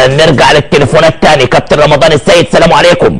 آه نرجع للتليفونات تاني كابتن رمضان السيد سلام عليكم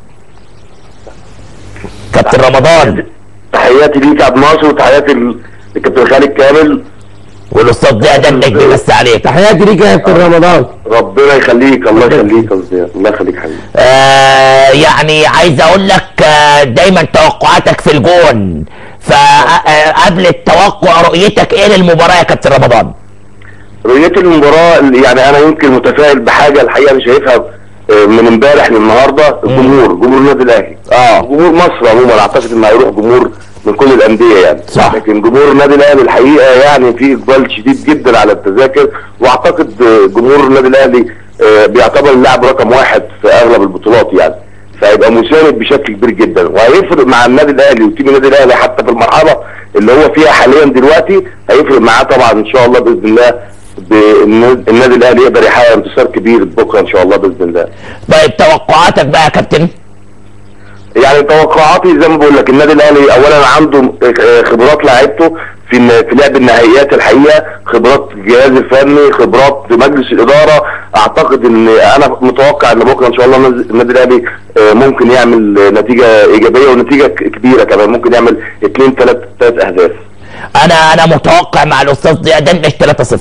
كابتن رمضان تحياتي ليك يا عبد الناصر وتحياتي للكابتن خالد كامل والاستاذ ضياء دمك بيمسي عليك تحياتي ليك يا كابتن رمضان ربنا يخليك الله يخليك يا أستاذ. الله يخليك حبيبي آه يعني عايز اقول لك آه دايما توقعاتك في الجون فقبل التوقع رؤيتك ايه للمباراه يا كابتن رمضان؟ رؤيتي المباراة يعني أنا يمكن متفائل بحاجة الحقيقة أنا شايفها آه، من امبارح للنهارده الجمهور جمهور النادي الأهلي اه جمهور مصر عموما أعتقد إن هيروح جمهور من كل الأندية يعني صح. لكن جمهور النادي الأهلي الحقيقة يعني في إقبال شديد جدا على التذاكر وأعتقد آه، جمهور النادي الأهلي آه، بيعتبر اللاعب رقم واحد في أغلب البطولات يعني فهيبقى مساند بشكل كبير جدا وهيفرق مع النادي الاهلي وتيم النادي الاهلي حتى في المرحله اللي هو فيها حاليا دلوقتي هيفرق معاه طبعا ان شاء الله باذن الله بإن النادي الاهلي يقدر يحقق انتصار كبير بكره ان شاء الله باذن الله طيب توقعاتك بقى يا كابتن؟ يعني توقعاتي زي ما بقول لك النادي الاهلي اولا عنده خبرات لاعيبته في في لعب النهائيات الحقيقه خبرات الجهاز الفني خبرات مجلس الاداره اعتقد ان انا متوقع ان بكره ان شاء الله النادي الاهلي آه، ممكن يعمل نتيجه ايجابيه ونتيجه ك- كبيره كمان ممكن يعمل اثنين ثلاث ثلاث اهداف انا انا متوقع مع الاستاذ ضياء دمك 3-0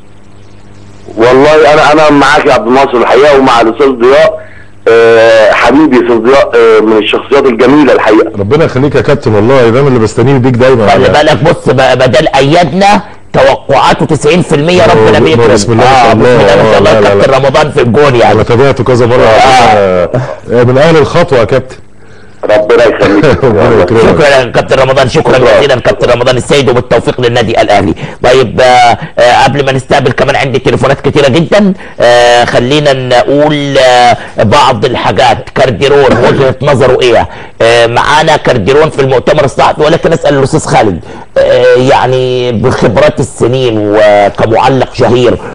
والله انا انا معاك يا عبد الناصر الحقيقه ومع الاستاذ ضياء آه، حبيبي استاذ ضياء آه، من الشخصيات الجميله الحقيقه ربنا يخليك يا كابتن والله ده من اللي بستنيه بيك دايما خلي يعني. بالك بص بقى بدل ايدنا توقعاته 90% ربنا نور- بيكرم بسم الله ما شاء آه، بسم الله. الله ما شاء آه، الله لا، لا، كابتن لا. رمضان في الجون انا يعني تابعته كذا مره آه. آه، من اهل الخطوه يا كابتن ربنا يخليك ربنا يكرمك. شكرا يا كابتن رمضان شكرا شكرا. جزيلا كابتن رمضان السيد وبالتوفيق للنادي الاهلي طيب آه آه قبل ما نستقبل كمان عندي تليفونات كتيره جدا آه خلينا نقول آه بعض الحاجات كارديرون وجهه نظره ايه آه معانا كارديرون في المؤتمر الصحفي ولكن اسال الاستاذ خالد آه يعني بخبرات السنين وكمعلق شهير